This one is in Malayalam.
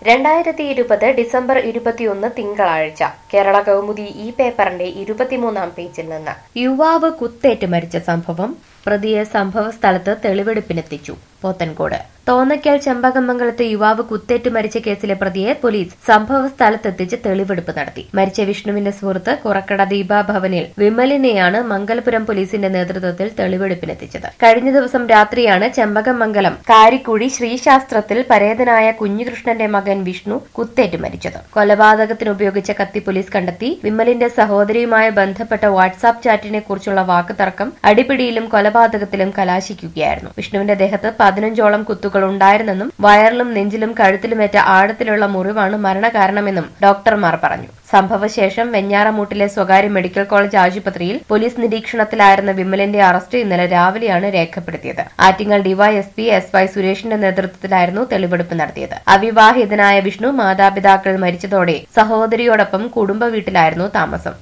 രണ്ടായിരത്തി ഇരുപത് ഡിസംബർ ഇരുപത്തിയൊന്ന് തിങ്കളാഴ്ച കേരള കൗമുദി ഈ പേപ്പറിന്റെ ഇരുപത്തിമൂന്നാം പേജിൽ നിന്ന് യുവാവ് കുത്തേറ്റ് മരിച്ച സംഭവം പ്രതിയെ സംഭവ സ്ഥലത്ത് തെളിവെടുപ്പിനെത്തിച്ചു പോത്തൻകോട് തോന്നയ്ക്കൽ ചെമ്പകമംഗലത്ത് യുവാവ് കുത്തേറ്റ് മരിച്ച കേസിലെ പ്രതിയെ പോലീസ് സംഭവ സ്ഥലത്തെത്തിച്ച് തെളിവെടുപ്പ് നടത്തി മരിച്ച വിഷ്ണുവിന്റെ സുഹൃത്ത് കുറക്കട ദീപാഭവനിൽ വിമലിനെയാണ് മംഗലപുരം പോലീസിന്റെ നേതൃത്വത്തിൽ തെളിവെടുപ്പിനെത്തിച്ചത് കഴിഞ്ഞ ദിവസം രാത്രിയാണ് ചെമ്പകമംഗലം കാരിക്കുഴി ശ്രീശാസ്ത്രത്തിൽ പരേതനായ കുഞ്ഞുകൃഷ്ണന്റെ മകൻ വിഷ്ണു കുത്തേറ്റ് മരിച്ചത് കൊലപാതകത്തിന് ഉപയോഗിച്ച കത്തി പോലീസ് കണ്ടെത്തി വിമലിന്റെ സഹോദരിയുമായി ബന്ധപ്പെട്ട വാട്സാപ്പ് ചാറ്റിനെ കുറിച്ചുള്ള വാക്കുതർക്കം അടിപിടിയിലും കൊലപാതകത്തിലും കലാശിക്കുകയായിരുന്നു വിഷ്ണുവിന്റെ ദേഹത്ത് പതിനഞ്ചോളം കുത്തുകൾ ഉണ്ടായിരുന്നെന്നും വയറിലും നെഞ്ചിലും കഴുത്തിലുമേറ്റ ആഴത്തിലുള്ള മുറിവാണ് മരണകാരണമെന്നും ഡോക്ടർമാർ പറഞ്ഞു സംഭവശേഷം വെഞ്ഞാറമൂട്ടിലെ സ്വകാര്യ മെഡിക്കൽ കോളേജ് ആശുപത്രിയിൽ പോലീസ് നിരീക്ഷണത്തിലായിരുന്ന വിമലിന്റെ അറസ്റ്റ് ഇന്നലെ രാവിലെയാണ് രേഖപ്പെടുത്തിയത് ആറ്റിങ്ങൽ ഡിവൈഎസ്പി എസ് വൈ സുരേഷിന്റെ നേതൃത്വത്തിലായിരുന്നു തെളിവെടുപ്പ് നടത്തിയത് അവിവാഹിതനായ വിഷ്ണു മാതാപിതാക്കൾ മരിച്ചതോടെ സഹോദരിയോടൊപ്പം കുടുംബ വീട്ടിലായിരുന്നു താമസം